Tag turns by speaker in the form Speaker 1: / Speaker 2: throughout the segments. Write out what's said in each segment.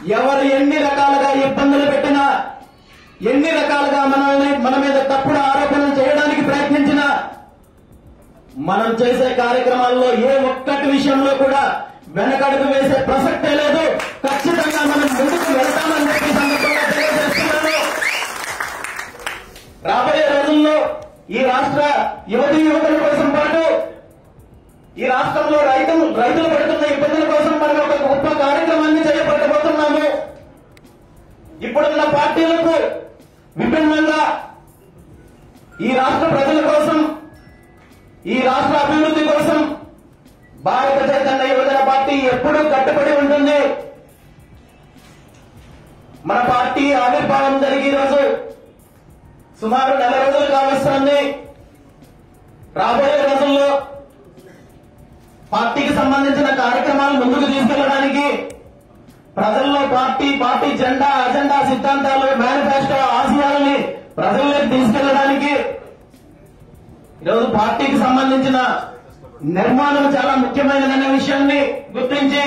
Speaker 1: ఎవరు ఎన్ని రకాలుగా ఇబ్బందులు పెట్టినా ఎన్ని రకాలుగా మనల్ని మన మీద తప్పుడు ఆరోపణలు చేయడానికి ప్రయత్నించినా మనం చేసే కార్యక్రమాల్లో ఏ ఒక్కటి విషయంలో కూడా వెనకడుగు వేసే ప్రసక్తే లేదు ఖచ్చితంగా మనం ముందుకు వెళ్తామని చెప్పి ఈ సందర్భంగా తెలియజేస్తున్నాను రాబోయే రోజుల్లో ఈ రాష్ట్ర యువతి యువకుల కోసం పాటు ఈ రాష్ట్రంలో రైతులు రైతులు పడుతున్న ఇబ్బందుల కోసం మనం ఒక గొప్ప కార్యక్రమాన్ని చేపట్టబోతున్నాము ఇప్పుడున్న పార్టీలకు విభిన్నంగా ఈ రాష్ట్ర ప్రజల కోసం ఈ రాష్ట్ర అభివృద్ధి కోసం భారత చైతన్య యువజన పార్టీ ఎప్పుడూ కట్టుబడి ఉంటుంది మన పార్టీ ఆవిర్భావం జరిగే రోజు సుమారు నెల రోజులు కావస్తుంది రాబోయే రోజుల్లో పార్టీకి సంబంధించిన కార్యక్రమాలు ముందుకు తీసుకెళ్లడానికి ప్రజల్లో పార్టీ పార్టీ జెండా అజెండా సిద్ధాంతాలు మేనిఫెస్టో ఆశయాలని ప్రజల్లోకి తీసుకెళ్లడానికి ఈరోజు పార్టీకి సంబంధించిన నిర్మాణం చాలా ముఖ్యమైనదనే విషయాన్ని గుర్తించి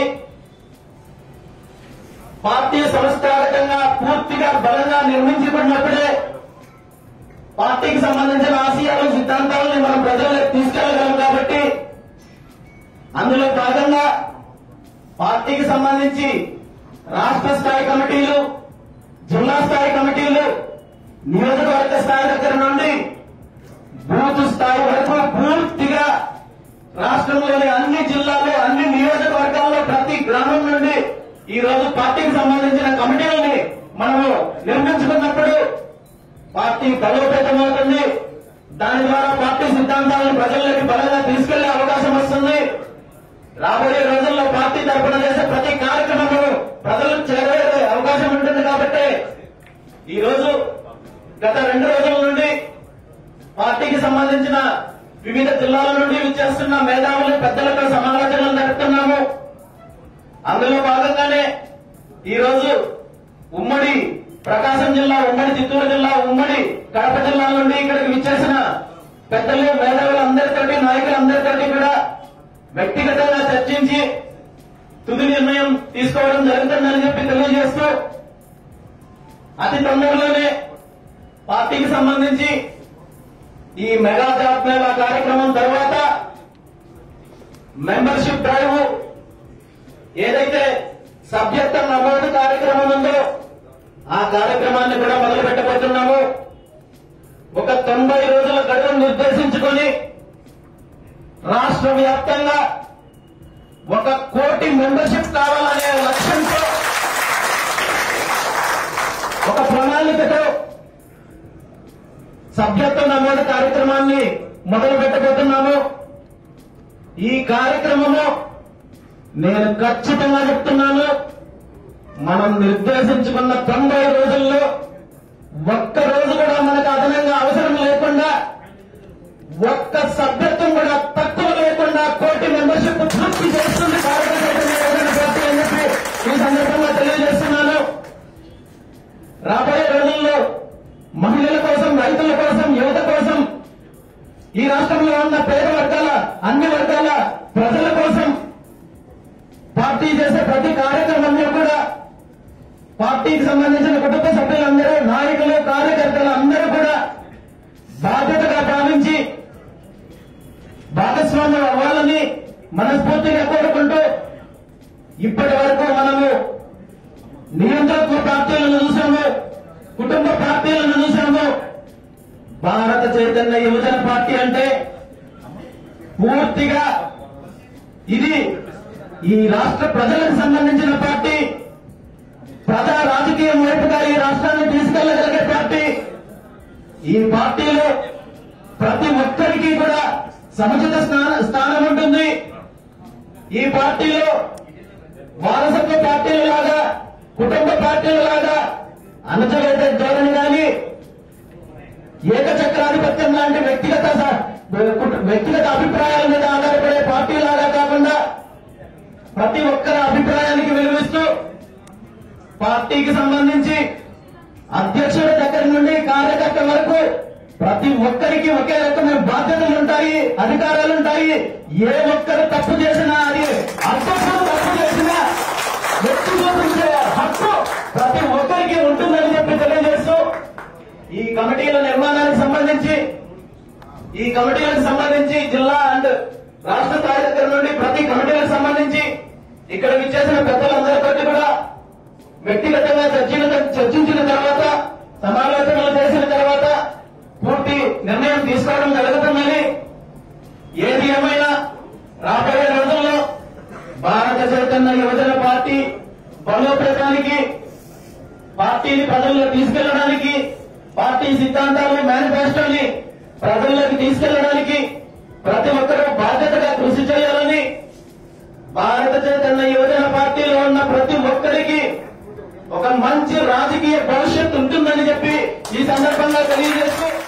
Speaker 1: పార్టీ సంస్థాగతంగా పూర్తిగా బలంగా నిర్మించబడినప్పుడే పార్టీకి సంబంధించిన ఆశయాలు సిద్ధాంతాలని మనం ప్రజలకు తీసుకెళ్లగలం కాబట్టి అందులో భాగంగా పార్టీకి సంబంధించి రాష్ట్ర స్థాయి కమిటీలు జిల్లా స్థాయి కమిటీలు నియోజకవర్గ స్థాయి దగ్గర నుండి బూత్ స్థాయి వరకు పూర్తిగా రాష్ట్రంలోని అన్ని జిల్లాలు అన్ని నియోజకవర్గాల్లో ప్రతి గ్రామం నుండి ఈ రోజు పార్టీకి సంబంధించిన కమిటీలని మనము నిర్మించుకున్నప్పుడు పార్టీ బలోపేతమవుతుంది దాని ద్వారా పార్టీ సిద్ధాంతాలను ప్రజల్లోకి బలంగా తీసుకెళ్లే అవకాశం వస్తుంది రాబోయే రోజుల్లో పార్టీ తరఫున చేసే ప్రతి కార్యక్రమము ప్రజలకు చేరవేసే అవకాశం ఉంటుంది కాబట్టి ఈ రోజు గత రెండు రోజుల నుండి పార్టీకి సంబంధించిన వివిధ జిల్లాల నుండి విచ్చేస్తున్న మేధావులు పెద్దలతో సమాలోచనలు జరుపుతున్నాము అందులో భాగంగానే ఈ రోజు ఉమ్మడి ప్రకాశం జిల్లా ఉమ్మడి చిత్తూరు జిల్లా ఉమ్మడి కడప జిల్లా నుండి ఇక్కడికి విచ్చేసిన పెద్దలు మేధావులు అందరితోటి నాయకులందరితోటి కూడా వ్యక్తిగతంగా చర్చించి తుది నిర్ణయం తీసుకోవడం జరుగుతుందని చెప్పి తెలియజేస్తూ అతి తొందరలోనే పార్టీకి సంబంధించి ఈ మెగా జాబ్ మేళా కార్యక్రమం తర్వాత మెంబర్షిప్ డ్రైవ్ ఏదైతే సభ్యత్వ నమోదు కార్యక్రమం ఉందో ఆ కార్యక్రమాన్ని కూడా మొదలు పెట్టబోతున్నాము ఒక తొంభై రోజుల గడువు నిర్దేశించుకొని రాష్ట్ర వ్యాప్తంగా ఒక కోటి మెంబర్షిప్ కావాలనే లక్ష్యంతో ఒక ప్రణాళికతో సభ్యత్వ నమోదు కార్యక్రమాన్ని మొదలు పెట్టబోతున్నాము ఈ కార్యక్రమము నేను ఖచ్చితంగా చెప్తున్నాను మనం నిర్దేశించుకున్న తొంభై రోజుల్లో ఒక్క రోజు కూడా మనకు అదనంగా అవసరం లేకుండా ఒక్క సభ్యత్వం కూడా తక్కువ లేకుండా కోటి మెంబర్షిప్ పూర్తి చేస్తుంది భారత చైతన్య యువజన పార్టీ అని చెప్పి ఈ సందర్భంగా తెలియజేస్తున్నాను రాబోయే రోజుల్లో మహిళల కోసం రైతుల కోసం యువత కోసం ఈ రాష్ట్రంలో ఉన్న పేద వర్గాల అన్ని వర్గాల ప్రజల కోసం పార్టీ చేసే ప్రతి కార్యక్రమంలో కూడా పార్టీకి సంబంధించిన కుటుంబ సభ్యులందరూ నాయకులు కార్యకర్తలు అందరూ కూడా బాధ్యతగా భావించి భాగస్వామ్యం అవ్వాలని మనస్ఫూర్తిగా కోరుకుంటూ ఇప్పటి వరకు మనము నియంత్రణ పార్టీలను చూసాము కుటుంబ పార్టీలను చూసాము భారత చైతన్య యువజన పార్టీ అంటే పూర్తిగా ఇది ఈ రాష్ట్ర ప్రజలకు సంబంధించిన పార్టీ ప్రజా రాజకీయం వైపుగా ఈ రాష్ట్రాన్ని తీసుకెళ్లగలిగే పార్టీ ఈ పార్టీలో ప్రతి ఒక్కరికి కూడా సముచిత స్థాన- స్థానం ఉంటుంది ఈ పార్టీలో వారసత్వ పార్టీల లాగా కుటుంబ పార్టీల లాగా అణచవేత ధోరణి కానీ ఏకచక్రాధిపత్యం లాంటి వ్యక్తిగత స- వ్యక్తిగత అభిప్రాయాల మీద ఆధారపడే పార్టీ లాగా కాకుండా ప్రతి ఒక్కరి అభిప్రాయానికి విలువిస్తూ పార్టీకి సంబంధించి అధ్యక్షుడి దగ్గర నుండి కార్యకర్త వరకు ప్రతి ఒక్కరికి ఒకే రకమైన బాధ్యతలు ఉంటాయి అధికారాలు ఉంటాయి ఏ ఒక్కరు తప్పు చేసినా అది అధ్యక్షుడు తప్పు చేసినా వ్యక్తి చూపించే హక్కు కమిటీల నిర్మాణానికి సంబంధించి ఈ కమిటీలకు సంబంధించి జిల్లా అండ్ రాష్ట్ర స్థాయి దగ్గర నుండి ప్రతి కమిటీలకు సంబంధించి ఇక్కడ విచ్చేసిన పెద్దలందరితో కూడా వ్యక్తిగతంగా చర్చలు చర్చించిన తర్వాత సమాలోచనలు చేసిన తర్వాత పూర్తి నిర్ణయం తీసుకోవడం జరుగుతుందని ఏది ఏమైనా రాబోయే రోజుల్లో భారత చైతన్య యువజన పార్టీ బలోపేతానికి పార్టీని ప్రజల్లో తీసుకెళ్లడానికి పార్టీ సిద్ధాంతాలను మేనిఫెస్టోని ప్రజల్లోకి తీసుకెళ్లడానికి ప్రతి ఒక్కరూ బాధ్యతగా కృషి చేయాలని భారత చైతన్య యువజన పార్టీలో ఉన్న ప్రతి ఒక్కరికి ఒక మంచి రాజకీయ భవిష్యత్తు ఉంటుందని చెప్పి ఈ సందర్భంగా తెలియజేస్తూ